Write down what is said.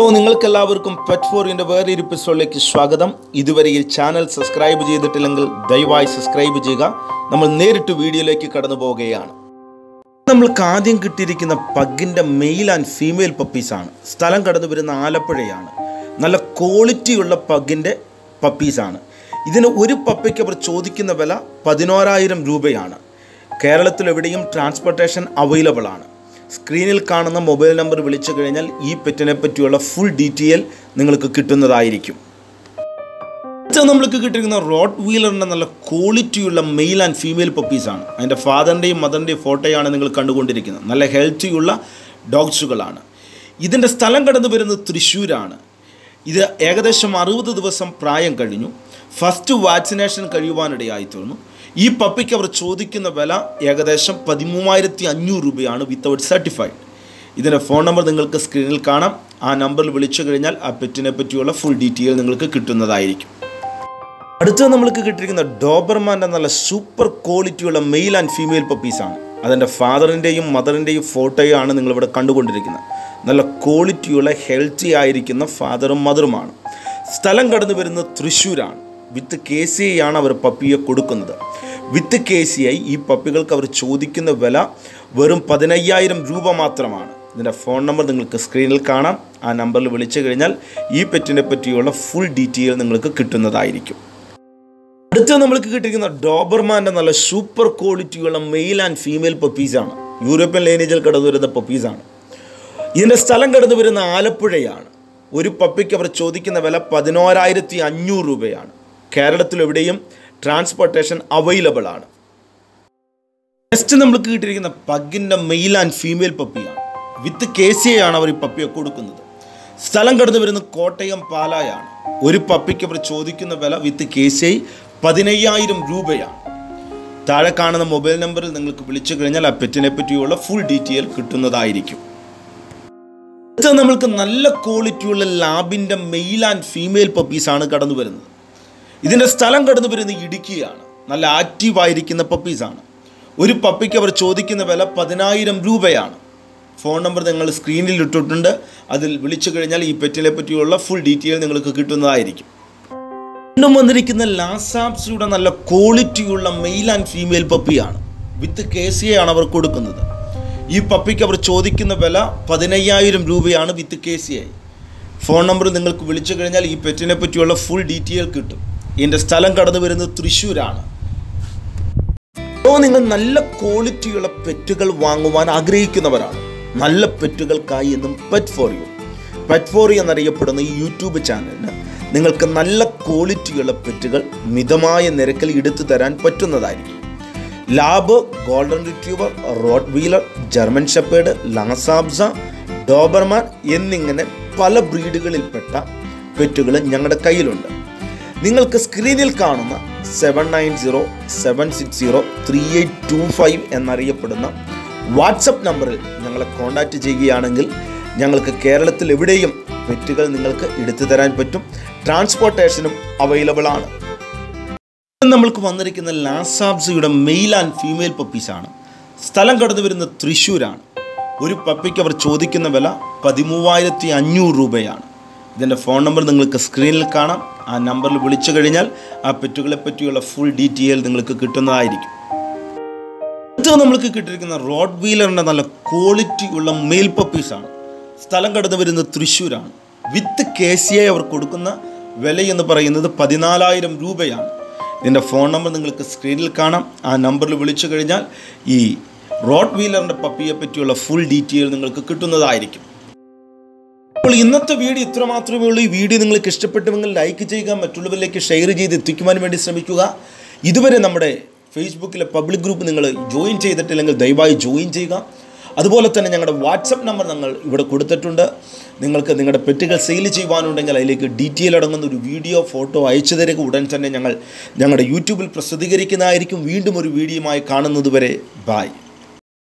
നിങ്ങൾക്കെല്ലാവർക്കും പെറ്റ് ഫോറിൻ്റെ വേറൊരു എപ്പിസോഡിലേക്ക് സ്വാഗതം ഇതുവരെ ഈ ചാനൽ സബ്സ്ക്രൈബ് ചെയ്തിട്ടില്ലെങ്കിൽ ദയവായി സബ്സ്ക്രൈബ് ചെയ്യുക നമ്മൾ നേരിട്ട് വീഡിയോയിലേക്ക് കടന്നു പോവുകയാണ് നമ്മൾക്ക് ആദ്യം കിട്ടിയിരിക്കുന്ന പഗ്ഗിൻ്റെ മെയിൽ ആൻഡ് ഫീമെയിൽ പപ്പീസാണ് സ്ഥലം കടന്നു വരുന്ന ആലപ്പുഴയാണ് നല്ല ക്വാളിറ്റിയുള്ള പഗ്ഗിൻ്റെ പപ്പീസാണ് ഇതിന് ഒരു പപ്പയ്ക്ക് അവർ ചോദിക്കുന്ന വില പതിനോരായിരം രൂപയാണ് കേരളത്തിൽ എവിടെയും ട്രാൻസ്പോർട്ടേഷൻ അവൈലബിൾ ആണ് സ്ക്രീനിൽ കാണുന്ന മൊബൈൽ നമ്പർ വിളിച്ചു കഴിഞ്ഞാൽ ഈ പെറ്റിനെ പറ്റിയുള്ള ഫുൾ ഡീറ്റെയിൽ നിങ്ങൾക്ക് കിട്ടുന്നതായിരിക്കും അടുത്ത നമ്മൾക്ക് കിട്ടിയിരിക്കുന്ന റോഡ് വീലറിൻ്റെ നല്ല ക്വാളിറ്റിയുള്ള മെയിൽ ആൻഡ് ഫീമെയിൽ പപ്പീസാണ് അതിൻ്റെ ഫാദറിൻ്റെയും മദറിൻ്റെയും ഫോട്ടോയാണ് നിങ്ങൾ കണ്ടുകൊണ്ടിരിക്കുന്നത് നല്ല ഹെൽത്തിയുള്ള ഡോഗ്സുകളാണ് ഇതിൻ്റെ സ്ഥലം കടന്നു വരുന്നത് തൃശ്ശൂരാണ് ഇത് ഏകദേശം അറുപത് ദിവസം പ്രായം കഴിഞ്ഞു ഫസ്റ്റ് വാക്സിനേഷൻ കഴിയുവാനിടയായി തീർന്നു ഈ പപ്പിക്ക് അവർ ചോദിക്കുന്ന വില ഏകദേശം പതിമൂവായിരത്തി അഞ്ഞൂറ് രൂപയാണ് വിത്തൗട്ട് സർട്ടിഫൈഡ് ഇതിൻ്റെ ഫോൺ നമ്പർ നിങ്ങൾക്ക് സ്ക്രീനിൽ കാണാം ആ നമ്പറിൽ വിളിച്ചു കഴിഞ്ഞാൽ ആ പെറ്റിനെ പറ്റിയുള്ള ഫുൾ ഡീറ്റെയിൽ നിങ്ങൾക്ക് കിട്ടുന്നതായിരിക്കും അടുത്ത നമ്മൾക്ക് കിട്ടിയിരിക്കുന്ന ഡോബർമാൻ്റെ നല്ല സൂപ്പർ ക്വാളിറ്റിയുള്ള മെയിൽ ആൻഡ് ഫീമെയിൽ പപ്പീസാണ് അതിൻ്റെ ഫാദറിൻ്റെയും മദറിൻ്റെയും ഫോട്ടോയാണ് നിങ്ങളിവിടെ കണ്ടുകൊണ്ടിരിക്കുന്നത് നല്ല ക്വാളിറ്റിയുള്ള ഹെൽത്തി ആയിരിക്കുന്ന ഫാദറും മദറുമാണ് സ്ഥലം കടന്നു വരുന്നത് തൃശ്ശൂരാണ് വിത്ത് കെ സി ഐ ആണ് അവർ പപ്പിയെ കൊടുക്കുന്നത് വിത്ത് കെ സി ഐ ഈ പപ്പികൾക്ക് അവർ ചോദിക്കുന്ന വില വെറും പതിനയ്യായിരം രൂപ മാത്രമാണ് ഇതിൻ്റെ ഫോൺ നമ്പർ നിങ്ങൾക്ക് സ്ക്രീനിൽ കാണാം ആ നമ്പറിൽ വിളിച്ചു കഴിഞ്ഞാൽ ഈ പെറ്റിനെ പറ്റിയുള്ള ഫുൾ ഡീറ്റെയിൽ നിങ്ങൾക്ക് കിട്ടുന്നതായിരിക്കും അടുത്ത നമ്മൾക്ക് കിട്ടിയിരിക്കുന്ന ഡോബർമാൻ്റെ നല്ല സൂപ്പർ ക്വാളിറ്റിയുള്ള മെയിൽ ആൻഡ് ഫീമെയിൽ പപ്പീസാണ് യൂറോപ്യൻ ലൈനേജിൽ കടന്നു വരുന്ന പപ്പീസാണ് ഇതിൻ്റെ സ്ഥലം കടന്നു വരുന്ന ആലപ്പുഴയാണ് ഒരു പപ്പിക്ക് അവർ ചോദിക്കുന്ന വില പതിനോരായിരത്തി അഞ്ഞൂറ് രൂപയാണ് കേരളത്തിൽ എവിടെയും ട്രാൻസ്പോർട്ടേഷൻ അവൈലബിൾ ആണ് നെക്സ്റ്റ് നമ്മൾക്ക് കിട്ടിയിരിക്കുന്ന പഗ്ഗിൻ്റെ മെയിൽ ആൻഡ് ഫീമെയിൽ പപ്പിയാണ് വിത്ത് കെ സി ആണ് അവർ ഈ പപ്പിയെ കൊടുക്കുന്നത് സ്ഥലം കടന്നു വരുന്ന കോട്ടയം പാലായാണ് ഒരു പപ്പിക്ക് അവർ ചോദിക്കുന്ന വില വിത്ത് കെ സി ഐ പതിനയ്യായിരം രൂപയാണ് താഴെ കാണുന്ന മൊബൈൽ നമ്പറിൽ നിങ്ങൾക്ക് വിളിച്ചു കഴിഞ്ഞാൽ ആ പെറ്റിനെ പറ്റിയുള്ള ഫുൾ ഡീറ്റെയിൽ കിട്ടുന്നതായിരിക്കും ഇത് നമ്മൾക്ക് നല്ല ക്വാളിറ്റിയുള്ള ലാബിൻ്റെ മെയിൽ ആൻഡ് ഫീമെയിൽ പപ്പീസാണ് കടന്നു വരുന്നത് ഇതിൻ്റെ സ്ഥലം കടന്നു വരുന്നത് ഇടുക്കിയാണ് നല്ല ആക്റ്റീവ് ആയിരിക്കുന്ന പപ്പീസാണ് ഒരു പപ്പിക്ക് അവർ ചോദിക്കുന്ന വില പതിനായിരം രൂപയാണ് ഫോൺ നമ്പർ നിങ്ങൾ സ്ക്രീനിൽ ഇട്ടിട്ടുണ്ട് അതിൽ വിളിച്ചു കഴിഞ്ഞാൽ ഈ പെറ്റിനെ പറ്റിയുള്ള ഫുൾ ഡീറ്റെയിൽ നിങ്ങൾക്ക് കിട്ടുന്നതായിരിക്കും വീണ്ടും വന്നിരിക്കുന്ന ലാസാപ്സിയുടെ നല്ല ക്വാളിറ്റിയുള്ള മെയിൽ ആൻഡ് ഫീമെയിൽ പപ്പിയാണ് വിത്ത് കെ സി ആണ് അവർ കൊടുക്കുന്നത് ഈ പപ്പിക്ക് അവർ ചോദിക്കുന്ന വില പതിനയ്യായിരം രൂപയാണ് with K C I phone number നിങ്ങൾക്ക് വിളിച്ചു കഴിഞ്ഞാൽ ഈ പെറ്റിനെ പറ്റിയുള്ള ഫുൾ ഡീറ്റെയിൽ കിട്ടും ഇതിൻ്റെ സ്ഥലം കടന്നു വരുന്നത് തൃശ്ശൂരാണ് അപ്പോൾ നിങ്ങൾ നല്ല ക്വാളിറ്റിയുള്ള പെറ്റുകൾ വാങ്ങുവാൻ ആഗ്രഹിക്കുന്നവരാണ് നല്ല പെറ്റുകൾക്കായി എന്നും pet for you pet for you എന്നറിയപ്പെടുന്ന ഈ യൂട്യൂബ് ചാനലിന് നിങ്ങൾക്ക് നല്ല ക്വാളിറ്റിയുള്ള പെറ്റുകൾ മിതമായ നിരക്കിൽ എടുത്തു തരാൻ പറ്റുന്നതായിരിക്കും lab golden retriever rottweiler German shepherd Lhasa Apso doberman എന്നിങ്ങനെ പല ബ്രീഡുകളിൽപ്പെട്ട പെറ്റുകൾ ഞങ്ങളുടെ കയ്യിലുണ്ട് നിങ്ങൾക്ക് സ്ക്രീനിൽ കാണുന്ന seven nine zero seven six zero three eight two five എന്നറിയപ്പെടുന്ന വാട്സപ്പ് നമ്പറിൽ ഞങ്ങളെ കോൺടാക്റ്റ് ചെയ്യുകയാണെങ്കിൽ ഞങ്ങൾക്ക് കേരളത്തിൽ എവിടെയും പെറ്റുകൾ നിങ്ങൾക്ക് എടുത്തു തരാൻ പറ്റും ട്രാൻസ്പോർട്ടേഷനും അവൈലബിൾ ആണ് നമ്മൾക്ക് വന്നിരിക്കുന്ന ലാസാബ്സയുടെ മെയിൽ ആൻഡ് ഫീമെയിൽ പപ്പീസാണ് സ്ഥലം കടന്നു വരുന്ന തൃശ്ശൂരാണ് ഒരു പപ്പിക്ക് അവർ ചോദിക്കുന്ന വില പതിമൂവായിരത്തി അഞ്ഞൂറ് രൂപയാണ് ഇതിൻ്റെ ഫോൺ നമ്പർ നിങ്ങൾക്ക് സ്ക്രീനിൽ കാണാം ആ നമ്പറിൽ വിളിച്ചു കഴിഞ്ഞാൽ ആ പെറ്റുകളെ പറ്റിയുള്ള ഫുൾ ഡീറ്റെയിൽ നിങ്ങൾക്ക് കിട്ടുന്നതായിരിക്കും അടുത്ത നമ്മൾക്ക് കിട്ടിയിരിക്കുന്ന റോഡ് വീലറിൻ്റെ നല്ല ക്വാളിറ്റി ഉള്ള മെയിൽ പപ്പീസാണ് സ്ഥലം കടന്നു വരുന്നത് തൃശ്ശൂരാണ് വിത്ത് കെ സി ഐ അവർ കൊടുക്കുന്ന വില എന്ന് പറയുന്നത് പതിനാലായിരം രൂപയാണ് ഇതിൻ്റെ ഫോൺ നമ്പർ നിങ്ങൾക്ക് സ്ക്രീനിൽ കാണാം ആ നമ്പറിൽ വിളിച്ചു കഴിഞ്ഞാൽ ഈ റോഡ് വീലറിൻ്റെ പപ്പിയെ പറ്റിയുള്ള ഫുൾ ഡീറ്റെയിൽ നിങ്ങൾക്ക് കിട്ടുന്നതായിരിക്കും അപ്പോൾ ഇന്നത്തെ വീഡിയോ ഇത്ര മാത്രമേ ഉള്ളൂ ഈ വീഡിയോ നിങ്ങൾക്ക് ഇഷ്ടപ്പെട്ടുവെങ്കിൽ ലൈക്ക് ചെയ്യുക മറ്റുള്ളവരിലേക്ക് ഷെയർ ചെയ്ത് എത്തിക്കുവാൻ വേണ്ടി ശ്രമിക്കുക ഇതുവരെ നമ്മുടെ ഫേസ്ബുക്കിലെ പബ്ലിക് ഗ്രൂപ്പ് നിങ്ങൾ ജോയിൻ ചെയ്തിട്ടില്ലെങ്കിൽ ദയവായി ജോയിൻ ചെയ്യുക അതുപോലെ തന്നെ ഞങ്ങളുടെ വാട്സപ്പ് നമ്പർ ഞങ്ങൾ ഇവിടെ കൊടുത്തിട്ടുണ്ട് നിങ്ങൾക്ക് നിങ്ങളുടെ പെറ്റുകൾ സെയിൽ ചെയ്യുവാനുണ്ടെങ്കിൽ അതിലേക്ക് ഡീറ്റെയിൽ അടങ്ങുന്ന ഒരു വീഡിയോ ഫോട്ടോ അയച്ചു തരിക ഉടൻ തന്നെ ഞങ്ങൾ ഞങ്ങളുടെ യൂട്യൂബിൽ പ്രസിദ്ധീകരിക്കുന്നതായിരിക്കും വീണ്ടും ഒരു വീഡിയോയുമായി കാണുന്നതുവരെ ബായ്